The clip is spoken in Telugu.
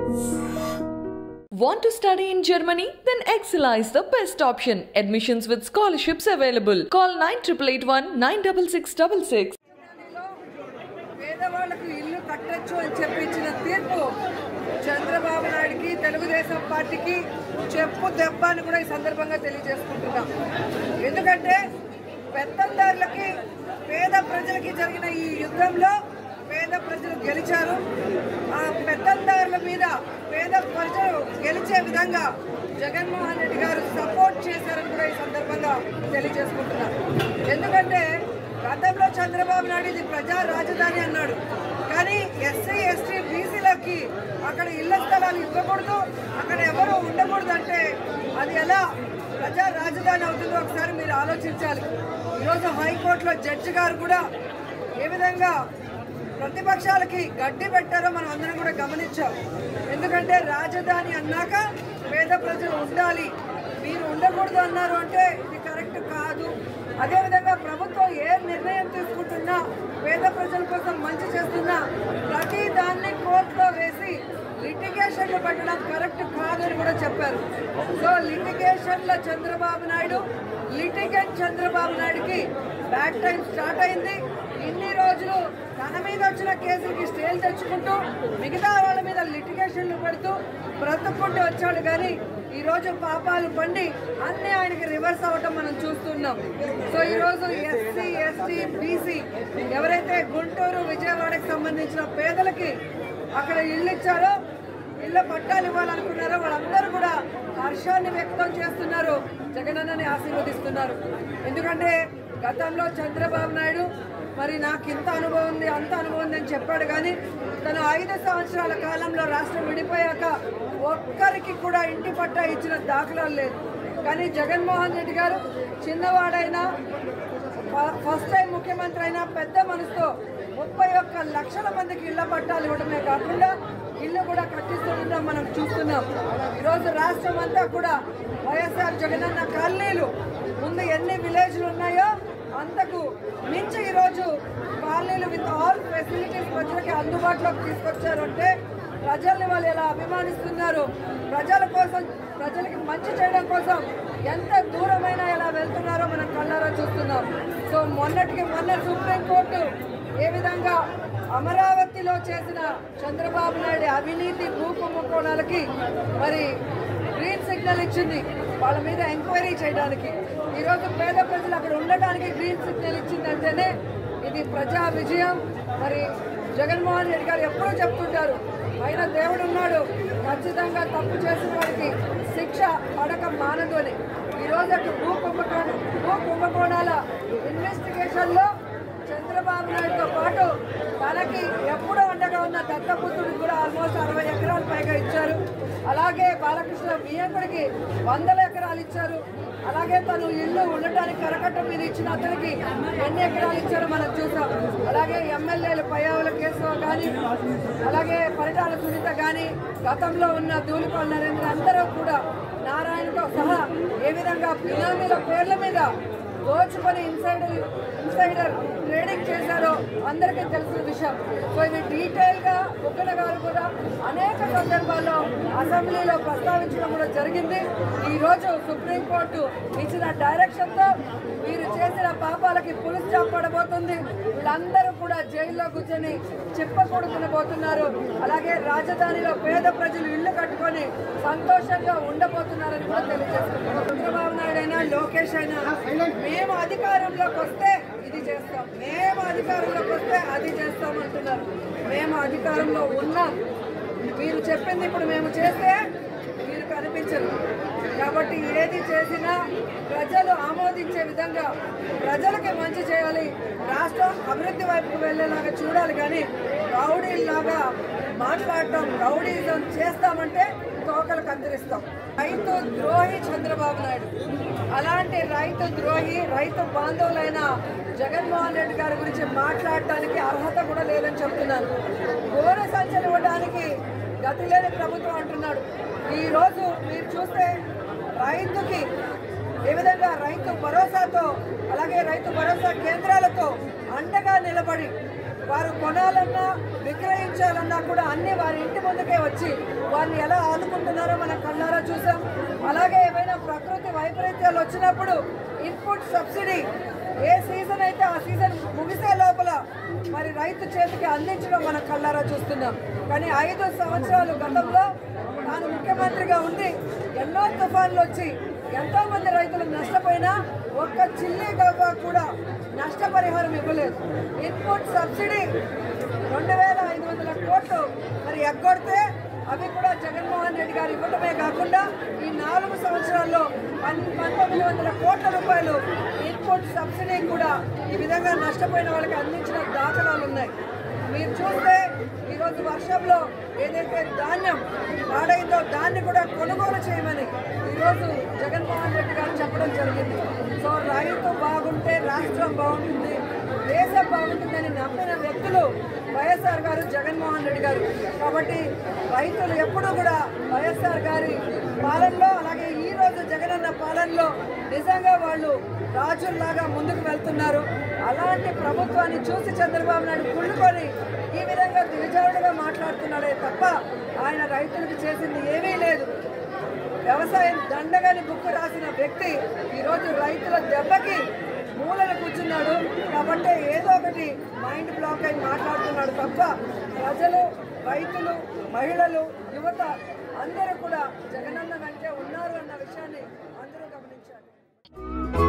Want to study in Germany? Then Excella is the best option. Admissions with scholarships available. Call 9881 96666. పేదవాళ్లకు ఇల్లు కట్టొచ్చు అని చెప్పించిన తీర్పు చంద్రబాబు నాయుడికి తెలుగుదేశం పార్టీకి చెప్పు దెబ్బ అని కూడా ఈ సందర్భంగా తెలియజేసుకుంటున్నాం ఎందుకంటే పెత్తందారులకి పేద ప్రజలకి జరిగిన ఈ యుద్ధంలో పేద ప్రజలు గెలిచారు ఆ పెత్తందారుల మీద పేద ప్రజలు గెలిచే విధంగా జగన్మోహన్ రెడ్డి గారు సపోర్ట్ చేశారని కూడా ఈ సందర్భంగా తెలియజేసుకుంటున్నారు ఎందుకంటే గతంలో చంద్రబాబు నాయుడు ఇది ప్రజా రాజధాని అన్నాడు కానీ ఎస్సీ ఎస్టీ బీసీలకి అక్కడ ఇళ్ల స్థలాలు ఇవ్వకూడదు అక్కడ ఎవరు ఉండకూడదు అంటే అది ఎలా ప్రజా రాజధాని అవుతుందో ఒకసారి మీరు ఆలోచించాలి ఈరోజు హైకోర్టులో జడ్జి గారు కూడా ఏ విధంగా ప్రతిపక్షాలకి గడ్డి పెట్టారో మనం అందరం కూడా గమనించాం ఎందుకంటే రాజధాని అన్నాక పేద ప్రజలు ఉండాలి మీరు ఉండకూడదు అన్నారు అంటే ఇది కరెక్ట్ కాదు అదేవిధంగా ప్రభుత్వం ఏ నిర్ణయం తీసుకుంటున్నా పేద ప్రజల కోసం మంచి చేస్తున్నా ప్రతి దాన్ని కోర్టులో వేసి లిటిగేషన్లు పెట్టడం కరెక్ట్ కాదని కూడా చెప్పారు సో లిటిగేషన్ల చంద్రబాబు నాయుడు లిటిగెంట్ చంద్రబాబు నాయుడుకి బ్యాడ్ టైం స్టార్ట్ అయింది ఇన్ని రోజులు తన మీద వచ్చిన కేసులకి స్టేలు తెచ్చుకుంటూ మిగతా వాళ్ళ మీద లిటిగేషన్లు పెడుతూ బ్రతుక్కుంటూ వచ్చాడు కానీ ఈ రోజు పాపాలు పండి అన్ని ఆయనకి రివర్స్ అవ్వటం మనం చూస్తున్నాం సో ఈ రోజు ఎస్సీ ఎస్టీ బీసీ ఎవరైతే గుంటూరు విజయవాడకి సంబంధించిన పేదలకి అక్కడ ఇల్లు ఇచ్చారో ఇళ్ళ పట్టాలు ఇవ్వాలనుకున్నారో వాళ్ళందరూ కూడా హర్షాన్ని వ్యక్తం చేస్తున్నారు జగనన్నని ఆశీర్వదిస్తున్నారు ఎందుకంటే గతంలో చంద్రబాబు నాయుడు మరి నాకు ఇంత అనుభవం ఉంది అంత అనుభవం ఉంది అని చెప్పాడు కానీ తను ఐదు సంవత్సరాల కాలంలో రాష్ట్రం విడిపోయాక ఒక్కరికి కూడా ఇంటి పట్టా ఇచ్చిన దాఖలాలు లేదు కానీ జగన్మోహన్ రెడ్డి గారు చిన్నవాడైనా ఫ- ఫస్ట్ టైం ముఖ్యమంత్రి అయినా పెద్ద మనసుతో ముప్పై ఒక్క లక్షల మందికి ఇళ్ల పట్టాలు ఇవ్వడమే కాకుండా ఇల్లు కూడా కట్టిస్తుండడం మనం చూస్తున్నాం ఈరోజు రాష్ట్రం అంతా కూడా వైఎస్ఆర్ జగనన్న కాలనీలు ముందు ఎన్ని విలేజ్లు ఉన్నాయో అంతకు మించి ఈరోజు కాలనీలు విత్ ఆల్ ఫెసిలిటీస్ ప్రజలకి అందుబాటులోకి తీసుకొచ్చారు అంటే ప్రజల్ని వాళ్ళు ఎలా అభిమానిస్తున్నారు ప్రజల కోసం ప్రజలకి మంచి చేయడం కోసం ఎంత దూరమైనా ఎలా వెళ్తున్నారో మనం కళ్ళారా చూస్తున్నాం సో మొన్నటికి మొన్న సుప్రీంకోర్టు ఏ విధంగా అమరావతిలో చేసిన చంద్రబాబు నాయుడు అవినీతి భూ కుంభకోణాలకి మరి గ్రీన్ సిగ్నల్ ఇచ్చింది వాళ్ళ మీద ఎంక్వైరీ చేయడానికి ఈరోజు పేద ప్రజలు అక్కడ ఉండటానికి గ్రీన్ సిగ్నల్ ఇచ్చిందంటేనే ఇది ప్రజా విజయం మరి జగన్మోహన్ రెడ్డి గారు ఎప్పుడూ చెప్తుంటారు ఆయన దేవుడు ఉన్నాడు ఖచ్చితంగా తప్పు చేసిన వాడికి శిక్ష పడక మానదు అని ఈరోజు అటు భూ కుంభకోణ భూ కుంభకోణాల ఇన్వెస్టిగేషన్లో చంద్రబాబు నాయుడుతో పాటు తనకి ఎప్పుడో అండగా ఉన్న దత్తపుత్రుడికి కూడా ఆల్మోస్ట్ అరవై ఎకరాలు పైగా ఇచ్చారు అలాగే బాలకృష్ణ బియ్యంకుడికి వందల ఎకరాలు ఇచ్చారు అలాగే తను ఇల్లు ఉండటానికి కరకట్టం మీద ఇచ్చిన అతనికి ఎన్ని ఎకరాలు ఇచ్చారో మనం చూసాం అలాగే ఎమ్మెల్యేలు పయ్యావుల కేశవ కానీ అలాగే పరిటాల సునీత కానీ గతంలో ఉన్న ధూళిపాల్ నరేంద్ర అందరూ కూడా నారాయణతో సహా ఏ విధంగా బినామీల పేర్ల మీద దోచుకొని ఇన్సైడర్ ఇన్సైడర్ ట్రేడింగ్ చేశారో అందరికీ తెలిసిన విషయం సో ఇది డీటెయిల్గా బుగ్గన గారు కూడా అనేక సందర్భాల్లో అసెంబ్లీలో ప్రస్తావించడం కూడా జరిగింది ఈరోజు సుప్రీంకోర్టు ఇచ్చిన డైరెక్షన్తో వీరు చేసిన పాపాలకి పులిస్ స్టాప్ పడబోతుంది వీళ్ళందరూ కూడా జైల్లో కూర్చొని చెప్పకూడకునబోతున్నారు అలాగే రాజధానిలో పేద ప్రజలు ఇల్లు కట్టుకొని సంతోషంగా ఉండబోతున్నారని కూడా తెలియజేస్తున్నారు చంద్రబాబు నాయుడు అయినా లోకేష్ అయినా మేము అధికారంలోకి వస్తే ఇది చేస్తాం మేము అధికారంలోకి వస్తే అది చేస్తాం అంటున్నారు మేము అధికారంలో ఉన్నాం మీరు చెప్పింది ఇప్పుడు మేము చేస్తే మీరు కనిపించరు కాబట్టి ఏది చేసినా ప్రజలు ఆమోదించే విధంగా ప్రజలకి మంచి చేయాలి రాష్ట్రం అభివృద్ధి వైపుకు వెళ్ళేలాగా చూడాలి కానీ రౌడీలాగా మాట్లాడటం రౌడీజం చేస్తామంటే తోకలు కత్తిరిస్తాం రైతు ద్రోహి చంద్రబాబు నాయుడు అలాంటి రైతు ద్రోహి రైతు బాంధవులైన జగన్మోహన్ రెడ్డి గారి గురించి మాట్లాడటానికి అర్హత కూడా లేదని చెప్తున్నాను గోరు సంచలు ఇవ్వడానికి గతి లేని ప్రభుత్వం అంటున్నాడు ఈ రోజు మీరు చూస్తే రైతుకి ఏ విధంగా రైతు భరోసాతో అలాగే రైతు భరోసా కేంద్రాలతో అండగా నిలబడి వారు కొనాలన్నా విక్రయించాలన్నా కూడా అన్ని వారి ఇంటి ముందుకే వచ్చి వారిని ఎలా ఆదుకుంటున్నారో మనం కళ్ళారా చూసాం అలాగే ఏమైనా ప్రకృతి వైపరీత్యాలు వచ్చినప్పుడు ఇన్పుట్ సబ్సిడీ ఏ సీజన్ అయితే ఆ సీజన్ ముగిసే లోపల మరి రైతు చేతికి అందించడం మనం కళ్ళారా చూస్తున్నాం కానీ ఐదు సంవత్సరాలు గతంలో తాను ముఖ్యమంత్రిగా ఉండి ఎన్నో తుఫాన్లు వచ్చి ఎంతో మంది రైతులు నష్టపోయినా ఒక్క చిల్లి గవ్వ కూడా నష్టపరిహారం ఇవ్వలేదు ఇన్పుట్ సబ్సిడీ రెండు వేల ఐదు వందల కోట్లు మరి ఎగ్గొడితే అవి కూడా జగన్మోహన్ రెడ్డి గారు ఇవ్వడమే కాకుండా ఈ నాలుగు సంవత్సరాల్లో పన్ పంతొమ్మిది వందల కోట్ల రూపాయలు ఇన్పుట్ సబ్సిడీ కూడా ఈ విధంగా నష్టపోయిన వాళ్ళకి అందించిన దాఖలాలు ఉన్నాయి మీరు చూస్తే ఈరోజు వర్షంలో ఏదైతే ధాన్యం పాడైందో దాన్ని కూడా కొనుగోలు చేయమని ఈరోజు జగన్మోహన్ రెడ్డి గారు చెప్పడం జరిగింది సో రైతు బాగుంటే రాష్ట్రం బాగుంటుంది దేశం బాగుంటుందని నమ్మిన వ్యక్తులు వైఎస్ఆర్ గారు జగన్మోహన్ రెడ్డి గారు కాబట్టి రైతులు ఎప్పుడూ కూడా వైఎస్ఆర్ గారి పాలనలో అలాగే ఈ రోజు జగనన్న పాలనలో నిజంగా వాళ్ళు రాజుల్లాగా ముందుకు వెళ్తున్నారు అలాంటి ప్రభుత్వాన్ని చూసి చంద్రబాబు నాయుడు కుళ్ళుకొని ఈ విధంగా దిగజారుడుగా మాట్లాడుతున్నాడే తప్ప ఆయన రైతులకు చేసింది ఏమీ లేదు వ్యవసాయం దండగని బుక్ రాసిన వ్యక్తి ఈరోజు రైతుల దెబ్బకి మూలన కూర్చున్నాడు కాబట్టి ఏదో ఒకటి మైండ్ బ్లాక్ అయి మాట్లాడుతున్నాడు తప్ప ప్రజలు రైతులు మహిళలు యువత అందరూ కూడా జగనన్న వెంటే ఉన్నారు అన్న విషయాన్ని అందరూ గమనించాలి